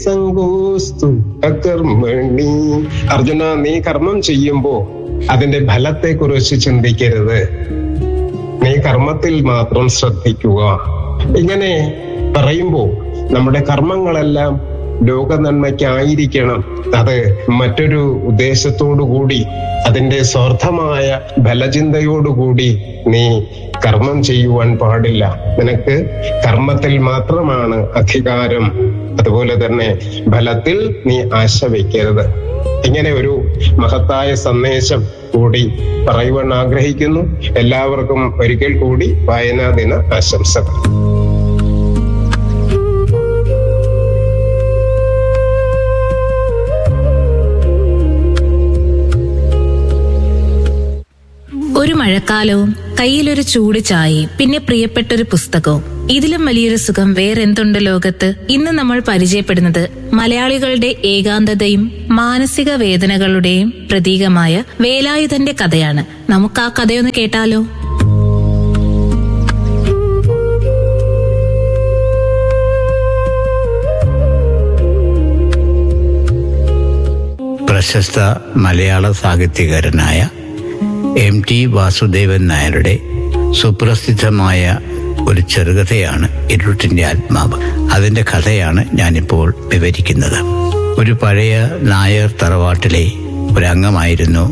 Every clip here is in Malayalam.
സംഗോസ്തു അകർമ്മണി അർജുന നീ കർമ്മം ചെയ്യുമ്പോ അതിന്റെ ഫലത്തെ കുറിച്ച് ചിന്തിക്കരുത് നീ കർമ്മത്തിൽ മാത്രം ശ്രദ്ധിക്കുക ഇങ്ങനെ പറയുമ്പോ നമ്മുടെ കർമ്മങ്ങളെല്ലാം ലോക നന്മയ്ക്കായിരിക്കണം അത് മറ്റൊരു ഉദ്ദേശത്തോടു കൂടി അതിന്റെ സ്വാർത്ഥമായ ഫലചിന്തയോടുകൂടി നീ കർമ്മം ചെയ്യുവാൻ പാടില്ല നിനക്ക് കർമ്മത്തിൽ മാത്രമാണ് അധികാരം അതുപോലെ തന്നെ ഫലത്തിൽ നീ ആശ വയ്ക്കരുത് ഇങ്ങനെ ഒരു മഹത്തായ സന്ദേശം കൂടി പറയുവാൻ ആഗ്രഹിക്കുന്നു എല്ലാവർക്കും ഒരിക്കൽ കൂടി വായനാ ദിന ആശംസകൾ ഒരു മഴക്കാലവും കയ്യിലൊരു ചൂട് ചായയും പിന്നെ പ്രിയപ്പെട്ടൊരു പുസ്തകവും ഇതിലും വലിയൊരു സുഖം വേറെന്തുണ്ട് ലോകത്ത് ഇന്ന് നമ്മൾ പരിചയപ്പെടുന്നത് മലയാളികളുടെ ഏകാന്തതയും മാനസിക വേദനകളുടെയും പ്രതീകമായ വേലായുധന്റെ കഥയാണ് നമുക്ക് ആ കഥയൊന്ന് കേട്ടാലോ പ്രശസ്ത മലയാള സാഹിത്യകാരനായ എം ടി വാസുദേവൻ നായരുടെ സുപ്രസിദ്ധമായ ഒരു ചെറുകഥയാണ് ഇരുട്ടിന്റെ ആത്മാവ് അതിന്റെ കഥയാണ് ഞാനിപ്പോൾ വിവരിക്കുന്നത് ഒരു പഴയ നായർ തറവാട്ടിലെ ഒരംഗമായിരുന്നു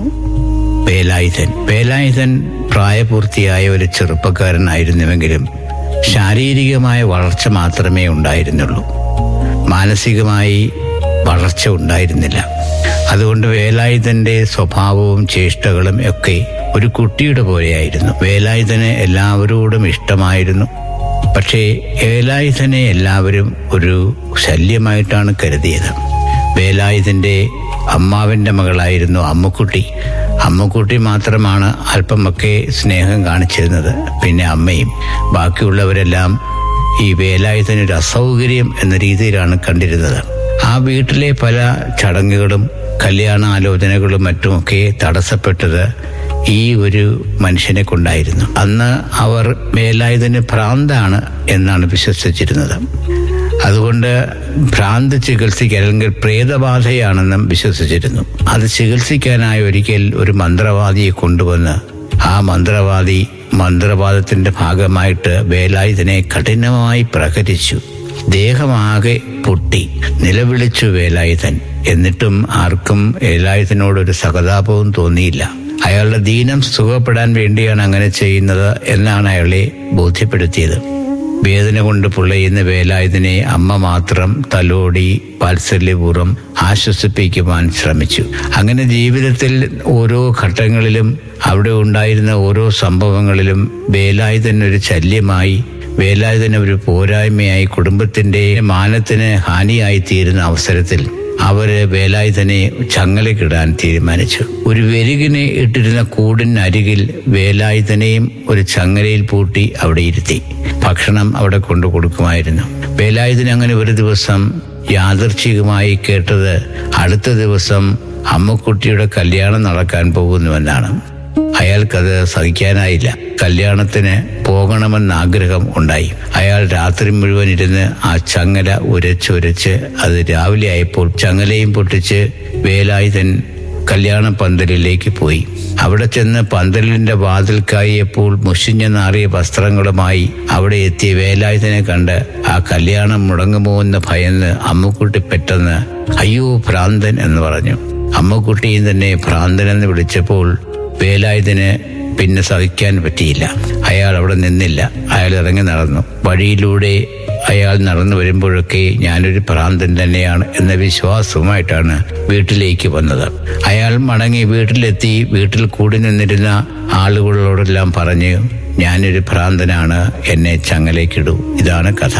വേലായുധൻ വേലായുധൻ പ്രായപൂർത്തിയായ ഒരു ചെറുപ്പക്കാരനായിരുന്നുവെങ്കിലും ശാരീരികമായ വളർച്ച മാത്രമേ ഉണ്ടായിരുന്നുള്ളൂ മാനസികമായി വളർച്ച ഉണ്ടായിരുന്നില്ല അതുകൊണ്ട് വേലായുധന്റെ സ്വഭാവവും ചേഷ്ടകളും ഒക്കെ ഒരു കുട്ടിയുടെ പോലെയായിരുന്നു വേലായുധന് എല്ലാവരോടും ഇഷ്ടമായിരുന്നു പക്ഷേ വേലായുധനെ എല്ലാവരും ഒരു ശല്യമായിട്ടാണ് കരുതിയത് വേലായുധന്റെ അമ്മാവിന്റെ മകളായിരുന്നു അമ്മുക്കുട്ടി അമ്മുക്കുട്ടി മാത്രമാണ് അല്പമൊക്കെ സ്നേഹം കാണിച്ചിരുന്നത് പിന്നെ അമ്മയും ബാക്കിയുള്ളവരെല്ലാം ഈ വേലായുധനൊരു അസൗകര്യം എന്ന രീതിയിലാണ് കണ്ടിരുന്നത് ആ വീട്ടിലെ പല ചടങ്ങുകളും കല്യാണ ആലോചനകളും മറ്റുമൊക്കെ തടസ്സപ്പെട്ടത് ഈ ഒരു മനുഷ്യനെ കൊണ്ടായിരുന്നു അന്ന് അവർ വേലായുധന് ഭ്രാന്താണ് എന്നാണ് വിശ്വസിച്ചിരുന്നത് അതുകൊണ്ട് ഭ്രാന്ത് ചികിത്സിക്കാൻ അല്ലെങ്കിൽ പ്രേതബാധയാണെന്നും വിശ്വസിച്ചിരുന്നു അത് ചികിത്സിക്കാനായി ഒരിക്കൽ ഒരു മന്ത്രവാദിയെ കൊണ്ടുവന്ന് ആ മന്ത്രവാദി മന്ത്രവാദത്തിന്റെ ഭാഗമായിട്ട് വേലായുധനെ കഠിനമായി പ്രഹരിച്ചു ദേഹമാകെ പൊട്ടി നിലവിളിച്ചു വേലായുധൻ എന്നിട്ടും ആർക്കും വേലായുധനോടൊരു സഹതാപവും തോന്നിയില്ല അയാളുടെ ദീനം സുഖപ്പെടാൻ വേണ്ടിയാണ് അങ്ങനെ ചെയ്യുന്നത് എന്നാണ് അയാളെ ബോധ്യപ്പെടുത്തിയത് വേദന കൊണ്ട് പുള്ളയുന്ന വേലായുധനെ അമ്മ മാത്രം തലോടി വാത്സല്യപൂർവ്വം ആശ്വസിപ്പിക്കുവാൻ ശ്രമിച്ചു അങ്ങനെ ജീവിതത്തിൽ ഓരോ ഘട്ടങ്ങളിലും അവിടെ ഉണ്ടായിരുന്ന ഓരോ സംഭവങ്ങളിലും വേലായുധൻ ഒരു ശല്യമായി വേലായുധന് ഒരു പോരായ്മയായി കുടുംബത്തിന്റെ മാനത്തിന് ഹാനിയായി തീരുന്ന അവസരത്തിൽ അവര് വേലായുധനെ ചങ്ങലക്കിടാൻ തീരുമാനിച്ചു ഒരു വെരുകിനെ ഇട്ടിരുന്ന കൂടിനരികിൽ വേലായുധനെയും ഒരു ചങ്ങലയിൽ പൂട്ടി അവിടെ ഇരുത്തി ഭക്ഷണം അവിടെ കൊണ്ടു കൊടുക്കുമായിരുന്നു വേലായുധൻ അങ്ങനെ ഒരു ദിവസം യാദർച്ഛികമായി കേട്ടത് അടുത്ത ദിവസം അമ്മക്കുട്ടിയുടെ കല്യാണം നടക്കാൻ പോകുന്നുവെന്നാണ് അയാൾക്കത് സഹിക്കാനായില്ല കല്യാണത്തിന് പോകണമെന്ന ആഗ്രഹം ഉണ്ടായി അയാൾ രാത്രി മുഴുവൻ ഇരുന്ന് ആ ചങ്ങല ഉരച്ചുരച്ച് അത് രാവിലെ ആയപ്പോൾ ചങ്ങലയും പൊട്ടിച്ച് വേലായുധൻ കല്യാണ പന്തലിലേക്ക് പോയി അവിടെ ചെന്ന് പന്തലിന്റെ വാതിൽക്കായപ്പോൾ മുഷിഞ്ഞ നാറിയ വസ്ത്രങ്ങളുമായി അവിടെ എത്തിയ വേലായുധനെ കണ്ട് ആ കല്യാണം മുടങ്ങുമോ എന്ന് ഭയന്ന് അമ്മുക്കുട്ടി പെട്ടെന്ന് അയ്യോ ഭ്രാന്തൻ എന്ന് പറഞ്ഞു അമ്മുക്കുട്ടിയും തന്നെ ഭ്രാന്തൻ എന്ന് വിളിച്ചപ്പോൾ വേലായുധന് പിന്നെ സഹിക്കാൻ പറ്റിയില്ല അയാൾ അവിടെ നിന്നില്ല അയാൾ ഇറങ്ങി നടന്നു വഴിയിലൂടെ അയാൾ നടന്നു വരുമ്പോഴൊക്കെ ഞാനൊരു ഭ്രാന്തൻ തന്നെയാണ് എന്ന വിശ്വാസവുമായിട്ടാണ് വീട്ടിലേക്ക് വന്നത് അയാൾ മടങ്ങി വീട്ടിലെത്തി വീട്ടിൽ കൂടി നിന്നിരുന്ന ആളുകളോടെല്ലാം പറഞ്ഞു ഞാനൊരു ഭ്രാന്തനാണ് എന്നെ ചങ്ങലേക്കിടൂ ഇതാണ് കഥ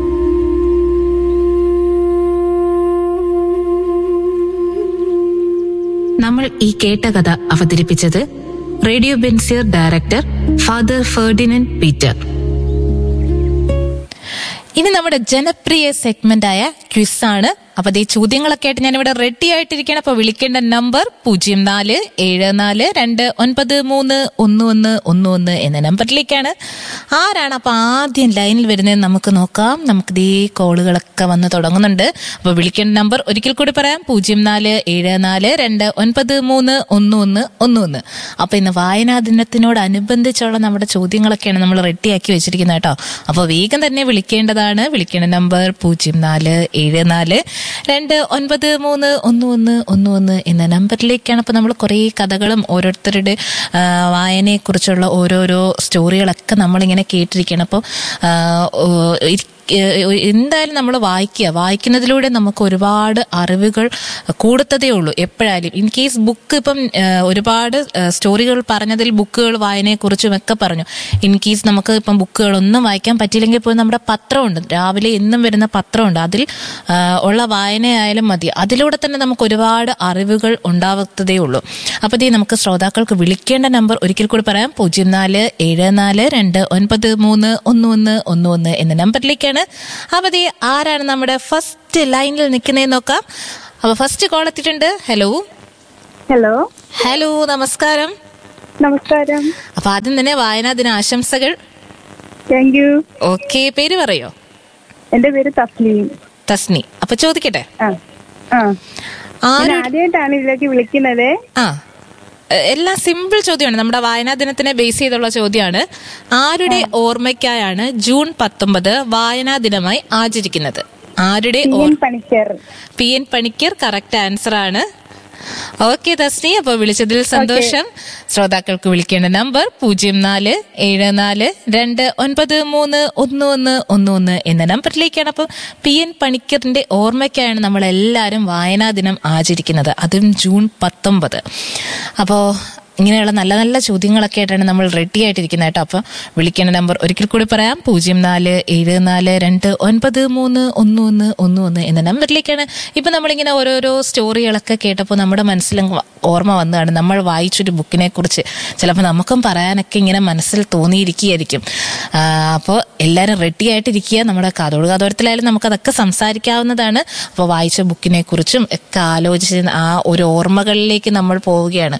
നമ്മൾ ഈ കേട്ട കഥ അവതരിപ്പിച്ചത് radio Benziger director father Ferdinand Peter ഇനി നമ്മുടെ ജനപ്രിയ സെഗ്മെന്റായ ക്വിസാണ് അപ്പൊ ഈ ചോദ്യങ്ങളൊക്കെ ആയിട്ട് ഞാനിവിടെ റെഡി ആയിട്ടിരിക്കണം അപ്പൊ വിളിക്കേണ്ട നമ്പർ പൂജ്യം നാല് ഏഴ് നാല് രണ്ട് ഒൻപത് മൂന്ന് ഒന്ന് ഒന്ന് ഒന്ന് ഒന്ന് എന്ന നമ്പറിലേക്കാണ് ആരാണ് അപ്പൊ ആദ്യം ലൈനിൽ വരുന്നത് നമുക്ക് നോക്കാം നമുക്ക് ഇതേ കോളുകളൊക്കെ വന്ന് തുടങ്ങുന്നുണ്ട് അപ്പൊ വിളിക്കേണ്ട നമ്പർ ഒരിക്കൽ കൂടി പറയാം പൂജ്യം നാല് ഏഴ് നാല് രണ്ട് ഒൻപത് മൂന്ന് ഒന്ന് ഒന്ന് ഒന്ന് ഒന്ന് അപ്പൊ ഇന്ന് വായനാ ദിനത്തിനോടനുബന്ധിച്ചുള്ള നമ്മുടെ ചോദ്യങ്ങളൊക്കെയാണ് നമ്മൾ റെഡിയാക്കി വെച്ചിരിക്കുന്നത് കേട്ടോ അപ്പൊ വേഗം തന്നെ വിളിക്കേണ്ടതാണ് വിളിക്കേണ്ട നമ്പർ പൂജ്യം നാല് ഏഴ് നാല് രണ്ട് ഒൻപത് മൂന്ന് ഒന്ന് ഒന്ന് ഒന്ന് ഒന്ന് എന്ന നമ്പറിലേക്കാണ് അപ്പൊ നമ്മൾ കുറേ കഥകളും ഓരോരുത്തരുടെ ആ, വായനയെക്കുറിച്ചുള്ള ഓരോരോ സ്റ്റോറികളൊക്കെ നമ്മളിങ്ങനെ കേട്ടിരിക്കണം അപ്പോൾ എന്തായാലും നമ്മൾ വായിക്കുക വായിക്കുന്നതിലൂടെ നമുക്ക് ഒരുപാട് അറിവുകൾ കൂടത്തതേ ഉള്ളൂ എപ്പോഴായാലും ഇൻ കേസ് ബുക്ക് ഇപ്പം ആ, ഒരുപാട് ആ, സ്റ്റോറികൾ പറഞ്ഞതിൽ ബുക്കുകൾ വായനയെക്കുറിച്ചും ഒക്കെ പറഞ്ഞു ഇൻ കേസ് നമുക്ക് ഇപ്പം ബുക്കുകളൊന്നും വായിക്കാൻ പറ്റിയില്ലെങ്കിൽ പോലും നമ്മുടെ പത്രമുണ്ട് രാവിലെ എന്നും വരുന്ന പത്രമുണ്ട് അതിൽ ആ, ഉള്ള വായനയായാലും മതി അതിലൂടെ തന്നെ നമുക്ക് ഒരുപാട് അറിവുകൾ ഉണ്ടാവത്തതേ ഉള്ളൂ അപ്പോൾ ഇതേ നമുക്ക് ശ്രോതാക്കൾക്ക് വിളിക്കേണ്ട നമ്പർ ഒരിക്കൽ കൂടി പറയാം പൂജ്യം നാല് ഏഴ് നാല് രണ്ട് ഒൻപത് മൂന്ന് ഒന്ന് ഒന്ന് ഒന്ന് ഒന്ന് എന്ന നമ്പറിലേക്കാണ് അപ്പോൾ ദേ ആരാണ് നമ്മുടെ ഫസ്റ്റ് ലൈനിൽ നിൽക്കുന്നതെന്ന് നോക്കാം അപ്പോൾ ഫസ്റ്റ് കോൾ എത്തിയിട്ടുണ്ട് ഹലോ ഹലോ ഹലോ നമസ്കാരം നമസ്കാരം അപ്പൊ ആദ്യം തന്നെ വായനാ ദിന ആശംസകൾ താങ്ക് യു ഓക്കെ പേര് പറയോ എന്റെ പേര് തസ്ലീം തസ്നി അപ്പൊ ചോദിക്കട്ടെ ആ ആ ഞാൻ ആര് ആദ്യമായിട്ടാണ് ഇതിലേക്ക് വിളിക്കുന്നത് ആ എ- എല്ലാം സിമ്പിൾ ചോദ്യമാണ് നമ്മുടെ വായനാ ദിനത്തിനെ ബേസ് ചെയ്തുള്ള ചോദ്യമാണ് ആരുടെ ഓർമ്മയ്ക്കായാണ് ജൂൺ പത്തൊമ്പത് വായനാ ദിനമായി ആചരിക്കുന്നത് ആരുടെ P or- N Panicker P N Panicker correct answer ആണ് ഓക്കെ തസ്നി അപ്പൊ വിളിച്ചതിൽ സന്തോഷം ശ്രോതാക്കൾക്ക് വിളിക്കേണ്ട നമ്പർ പൂജ്യം നാല് ഏഴ് നാല് രണ്ട് ഒൻപത് മൂന്ന് ഒന്ന് ഒന്ന് ഒന്ന് ഒന്ന് എന്ന നമ്പറിലേക്കാണ് അപ്പം പി എൻ പണിക്കറിന്റെ ഓർമ്മയ്ക്കായാണ് നമ്മൾ എല്ലാവരും വായനാ ദിനം ആചരിക്കുന്നത് അതും ജൂൺ പത്തൊമ്പത് അപ്പോ ഇങ്ങനെയുള്ള നല്ല നല്ല ചോദ്യങ്ങളൊക്കെ ആയിട്ടാണ് നമ്മൾ റെഡി ആയിട്ടിരിക്കുന്നത് കേട്ടോ അപ്പൊ വിളിക്കേണ്ട നമ്പർ ഒരിക്കൽ കൂടി പറയാം പൂജ്യം നാല് ഏഴ് നാല് രണ്ട് ഒൻപത് മൂന്ന് ഒന്ന് ഒന്ന് ഒന്ന് ഒന്ന് എന്ന നമ്പറിലേക്കാണ് ഇപ്പൊ നമ്മളിങ്ങനെ ഓരോരോ സ്റ്റോറികളൊക്കെ കേട്ടപ്പോൾ നമ്മുടെ മനസ്സിൽ ഓർമ്മ വന്നതാണ് നമ്മൾ വായിച്ചൊരു ബുക്കിനെ കുറിച്ച് ചിലപ്പോൾ നമുക്കും പറയാനൊക്കെ ഇങ്ങനെ മനസ്സിൽ തോന്നിയിരിക്കുകയായിരിക്കും അപ്പോൾ എല്ലാവരും റെഡി ആയിട്ടിരിക്കുക നമ്മുടെ കാതോട് കാതോരത്തിലായാലും നമുക്കതൊക്കെ സംസാരിക്കാവുന്നതാണ് അപ്പോൾ വായിച്ച ബുക്കിനെ കുറിച്ചും ഒക്കെ ആലോചിച്ച് ആ ഒരു ഓർമ്മകളിലേക്ക് നമ്മൾ പോവുകയാണ്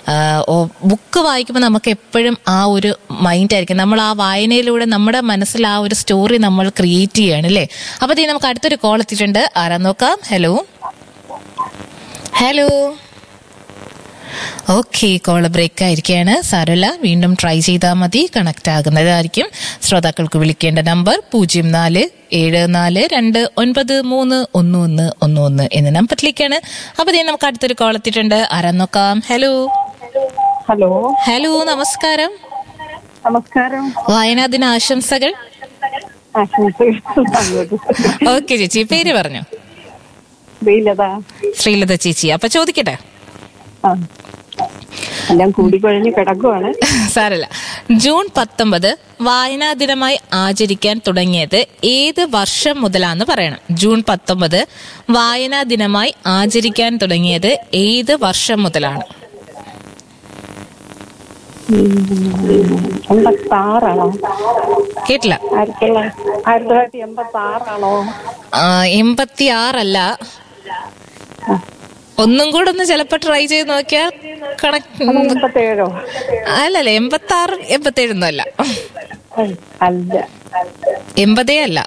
ബുക്ക് വായിക്കുമ്പോൾ നമുക്ക് എപ്പോഴും ആ ഒരു മൈൻഡ് ആയിരിക്കും നമ്മൾ ആ വായനയിലൂടെ നമ്മുടെ മനസ്സിൽ ആ ഒരു സ്റ്റോറി നമ്മൾ ക്രിയേറ്റ് ചെയ്യാണ് അല്ലേ അപ്പൊ ദേ നമുക്ക് അടുത്തൊരു കോൾ എത്തിയിട്ടുണ്ട് ആരാ നോക്കാം hello hello okay call break ആയിരിക്കുകയാണ് സാരമില്ല വീണ്ടും ട്രൈ ചെയ്താൽ മതി കണക്ട് ആകുന്നതായിരിക്കും ശ്രോതാക്കൾക്ക് വിളിക്കേണ്ട നമ്പർ പൂജ്യം നാല് ഏഴ് നാല് രണ്ട് ഒൻപത് മൂന്ന് ഒന്ന് ഒന്ന് ഒന്ന് ഒന്ന് എന്ന നമ്പറിലേക്കാണ് അപ്പൊ ദേ നമുക്ക് അടുത്തൊരു കോൾ എത്തിയിട്ടുണ്ട് ആരാ നോക്കാം ഹലോ ഹലോ ഹലോ നമസ്കാരം നമസ്കാരം വായനാ ദിന ആശംസകൾ ആശംസകൾ അങ്ങോട്ട്. ഓക്കെ ചേച്ചി പേര് പറഞ്ഞു വെയിലതാ ശ്രീലത ചേച്ചി അപ്പൊ ചോദിക്കട്ടെ ആ എല്ലാം കൂടിക്കൊഴിഞ്ഞ് കിടക്കുവാണ് സാരല്ല ജൂൺ പത്തൊമ്പത് വായനാ ദിനമായി ആചരിക്കാൻ തുടങ്ങിയത് ഏത് വർഷം മുതലാന്ന് പറയണം ജൂൺ പത്തൊമ്പത് വായനാ ദിനമായി ആചരിക്കാൻ തുടങ്ങിയത് ഏത് വർഷം മുതലാണ് എൺപത്തി ആറാണോ കേട്ടില്ല ആയിരത്തി തൊള്ളായിരത്തി ആയിരത്തി തൊള്ളായിരത്തി എൺപത്തി ആറാണോ എൺപത്തി ആറല്ല ഒന്നും കൂടെ ഒന്ന് ചിലപ്പോ ട്രൈ ചെയ്ത് നോക്കിയാൽ കണക്ക് എൺപത്തി ഏഴോ അല്ലല്ല എൺപത്തി ആറ് എൺപത്തി ഏഴൊന്നും അല്ല അല്ല എൺപതേ അല്ല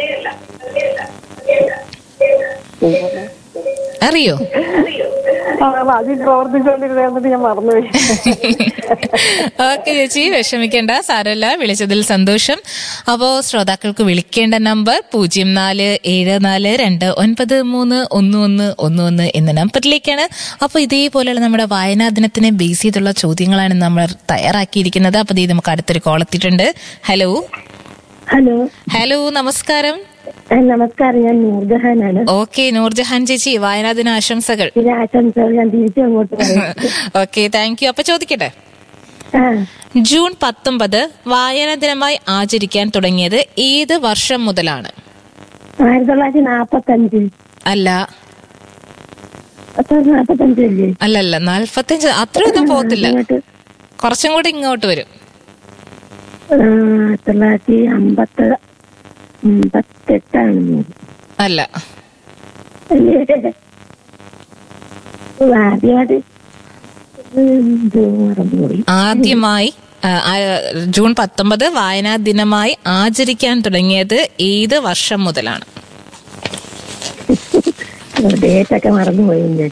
അറിയോ ആ, അതിൽ പ്രവർത്തിച്ചുകൊണ്ടിരുന്നത് ഞാൻ മറന്നുപോയി ഓക്കെ ചേച്ചി വിഷമിക്കേണ്ട സാരമില്ല വിളിച്ചതിൽ സന്തോഷം അപ്പോ ശ്രോതാക്കൾക്ക് വിളിക്കേണ്ട നമ്പർ പൂജ്യം നാല് ഏഴ് നാല് രണ്ട് ഒൻപത് മൂന്ന് ഒന്ന് ഒന്ന് ഒന്ന് ഒന്ന് എന്ന നമ്പറിലേക്കാണ് അപ്പൊ ഇതേപോലെയുള്ള നമ്മുടെ വായനാ ദിനത്തിനെ ബേസ് ചെയ്തുള്ള ചോദ്യങ്ങളാണ് നമ്മൾ തയ്യാറാക്കിയിരിക്കുന്നത് അപ്പൊ ഇത് നമുക്ക് അടുത്തൊരു കോൾ എത്തിയിട്ടുണ്ട് ഹലോ ഹലോ ഹലോ നമസ്കാരം ആ, നമസ്കാരം ഞാൻ നൂർജഹാനാണ് ഓക്കെ നൂർജഹാൻ ചേച്ചി വായനാ ദിന ആശംസകൾ പിന്നെ ആശംസകൾ ഞാൻ തിരിച്ചു അങ്ങോട്ട് പറയാം ഓക്കെ താങ്ക് യു അപ്പൊ ചോദിക്കട്ടെ ആ ജൂൺ പത്തൊമ്പത് വായനാ ദിനമായി ആചരിക്കാൻ തുടങ്ങിയത് ഏത് വർഷം മുതലാണ് ആയിരത്തി തൊള്ളായിരത്തി നാപ്പത്തി അഞ്ച് അല്ല നാപ്പത്തി അഞ്ചല്ലേ അല്ലല്ല നാൽപ്പത്തഞ്ച് അത്രയൊന്നും പോകത്തില്ല ഇങ്ങോട്ട് കുറച്ചും കൂടി ഇങ്ങോട്ട് വരും ആ, ആയിരത്തി തൊള്ളായിരത്തി അമ്പത്തി അമ്പത്തെട്ടാണ് അല്ല ആദ്യമായിട്ട് ഇത് മറന്നുപോയി ആദ്യമായി ആ, ആ, ജൂൺ പത്തൊമ്പത് വായനാ ദിനമായി ആചരിക്കാൻ തുടങ്ങിയത് ഏത് വർഷം മുതലാണ് ഡേറ്റ് ഒക്കെ മറന്നുപോയി ഞാൻ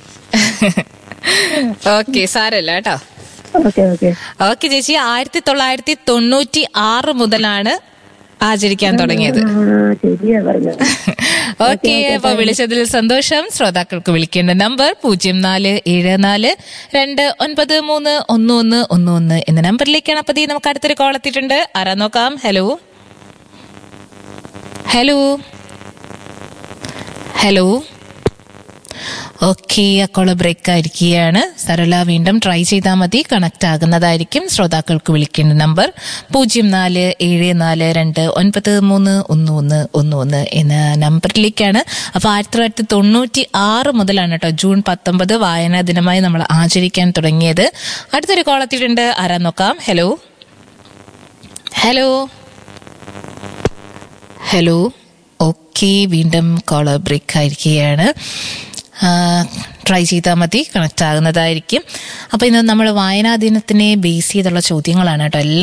ഓക്കെ സാരല്ല കേട്ടോ ഓക്കെ ഓക്കെ ഓക്കെ ചേച്ചി ആയിരത്തി തൊള്ളായിരത്തി തൊണ്ണൂറ്റി ആറ് മുതലാണ് ആചരിക്കാൻ തുടങ്ങിയത് ആ ശരിയാ പറഞ്ഞത് ഓക്കെ അപ്പൊ വിളിച്ചതിൽ സന്തോഷം ശ്രോതാക്കൾക്ക് വിളിക്കേണ്ട നമ്പർ പൂജ്യം നാല് ഏഴ് നാല് രണ്ട് ഒൻപത് മൂന്ന് ഒന്ന് ഒന്ന് ഒന്ന് ഒന്ന് എന്ന നമ്പറിലേക്കാണ് അപ്പൊ ദേ നമുക്ക് അടുത്തൊരു കോൾ എത്തിയിട്ടുണ്ട് ആരാ നോക്കാം ഹലോ ഹലോ ഹലോ ഓക്കെ ആ കോള് ബ്രേക്ക് ആയിരിക്കുകയാണ് സരള വീണ്ടും ട്രൈ ചെയ്താൽ മതി കണക്ട് ആകുന്നതായിരിക്കും ശ്രോതാക്കൾക്ക് വിളിക്കേണ്ട നമ്പർ പൂജ്യം നാല് ഏഴ് നാല് രണ്ട് ഒൻപത് മൂന്ന് ഒന്ന് ഒന്ന് ഒന്ന് ഒന്ന് എന്ന നമ്പറിലേക്കാണ് അപ്പൊ ആയിരത്തി തൊള്ളായിരത്തി തൊണ്ണൂറ്റി ആറ് മുതലാണ് കേട്ടോ ജൂൺ പത്തൊമ്പത് വായനാ ദിനമായി നമ്മൾ ആചരിക്കാൻ തുടങ്ങിയത് അടുത്തൊരു കോൾ എത്തിയിട്ടുണ്ട് ആരാ നോക്കാം ഹലോ ഹലോ ഹലോ ഓക്കെ വീണ്ടും കോള് ബ്രേക്ക് ആയിരിക്കുകയാണ് ട്രൈ ചെയ്താൽ മതി കണക്ട് ആകുന്നതായിരിക്കും അപ്പോൾ ഇന്ന് നമ്മൾ വായനാ ദിനത്തിനെ ബേസ് ചെയ്തുള്ള ചോദ്യങ്ങളാണ് കേട്ടോ എല്ലാം